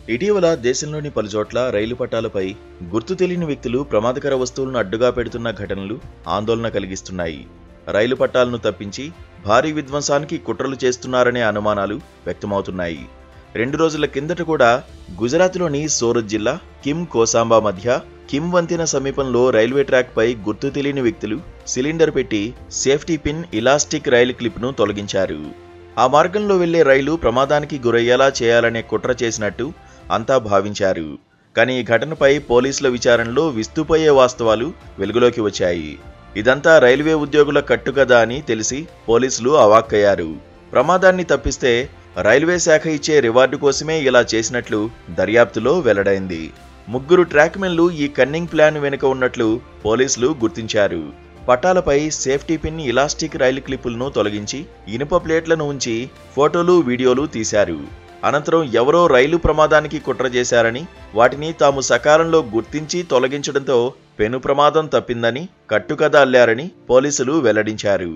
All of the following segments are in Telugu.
ఇటీవల దేశంలోని పలుచోట్ల రైలు పట్టాలపై గుర్తు తెలియని వ్యక్తులు ప్రమాదకర వస్తువులను అడ్డుగా పెడుతున్న ఘటనలు ఆందోళన కలిగిస్తున్నాయి రైలు పట్టాలను తప్పించి భారీ విధ్వంసానికి కుట్రలు చేస్తున్నారనే అనుమానాలు వ్యక్తమవుతున్నాయి రెండు రోజుల కిందట కూడా గుజరాత్లోని సూరత్ జిల్లా కిమ్ కోసాంబా మధ్య కిమ్ వంతెన సమీపంలో రైల్వే ట్రాక్ పై గుర్తు తెలియని వ్యక్తులు సిలిండర్ పెట్టి సేఫ్టీ పిన్ ఇలాస్టిక్ రైలు క్లిప్ను తొలగించారు ఆ మార్గంలో వెళ్లే రైలు ప్రమాదానికి గురయ్యేలా చేయాలనే కుట్ర చేసినట్టు అంతా భావించారు కానీ ఈ ఘటనపై పోలీసుల విచారణలో విస్తుపోయే వాస్తవాలు వెలుగులోకి వచ్చాయి ఇదంతా రైల్వే ఉద్యోగుల కట్టుకదా అని తెలిసి పోలీసులు అవాక్కయ్యారు ప్రమాదాన్ని తప్పిస్తే రైల్వే శాఖ ఇచ్చే రివార్డు కోసమే ఇలా చేసినట్లు దర్యాప్తులో వెల్లడైంది ముగ్గురు ట్రాక్మెన్లు ఈ కన్నింగ్ ప్లాన్ వెనుక ఉన్నట్లు పోలీసులు గుర్తించారు పట్టాలపై సేఫ్టీ పిన్ ఇలాస్టిక్ రైలు క్లిప్పులను తొలగించి ఇనుప ప్లేట్లను ఉంచి ఫోటోలు వీడియోలు తీశారు అనంతరం ఎవరో రైలు ప్రమాదానికి కుట్ర చేశారని వాటిని తాము సకాలంలో గుర్తించి తొలగించడంతో పెను ప్రమాదం తప్పిందని కట్టుకథ అల్లారని పోలీసులు వెల్లడించారు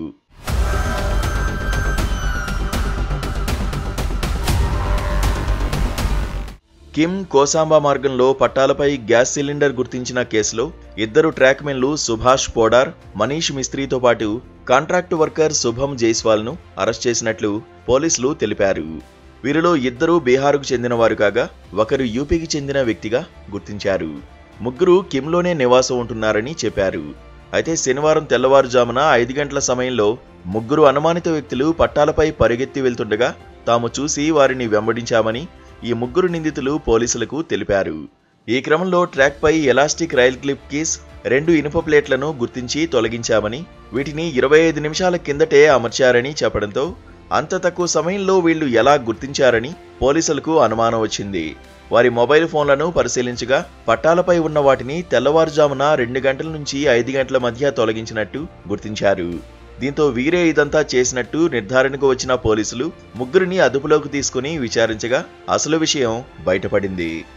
కిమ్ కోసాంబా మార్గంలో పట్టాలపై గ్యాస్ సిలిండర్ గుర్తించిన కేసులో ఇద్దరు ట్రాక్మెన్లు సుభాష్ పోడార్ మనీష్ మిస్త్రీతో పాటు కాంట్రాక్టు వర్కర్ శుభం జైస్వాల్ను అరెస్ట్ చేసినట్లు పోలీసులు తెలిపారు వీరిలో ఇద్దరు బీహార్కు చెందినవారు కాగా ఒకరు యూపీకి చెందిన వ్యక్తిగా గుర్తించారు ముగ్గురు కిమ్లోనే నివాసం ఉంటున్నారని చెప్పారు అయితే శనివారం తెల్లవారుజామున ఐదు గంటల సమయంలో ముగ్గురు అనుమానిత వ్యక్తులు పట్టాలపై పరిగెత్తి వెళ్తుండగా తాము చూసి వారిని వెంబడించామని ఈ ముగ్గురు నిందితులు పోలీసులకు తెలిపారు ఈ క్రమంలో ట్రాక్పై ఎలాస్టిక్ రైల్ క్లిప్ కీస్ రెండు ఇనుప ప్లేట్లను గుర్తించి తొలగించామని వీటిని ఇరవై ఐదు నిమిషాల కిందటే అమర్చారని చెప్పడంతో అంత తక్కువ సమయంలో వీళ్లు ఎలా గుర్తించారని పోలీసులకు అనుమానం వచ్చింది వారి మొబైల్ ఫోన్లను పరిశీలించగా పట్టాలపై ఉన్న వాటిని తెల్లవారుజామున రెండు గంటల నుంచి ఐదు గంటల మధ్య తొలగించినట్టు గుర్తించారు దీంతో వీరే ఇదంతా చేసినట్టు నిర్ధారణకు వచ్చిన పోలీసులు ముగ్గురిని అదుపులోకి తీసుకుని విచారించగా అసలు విషయం బయటపడింది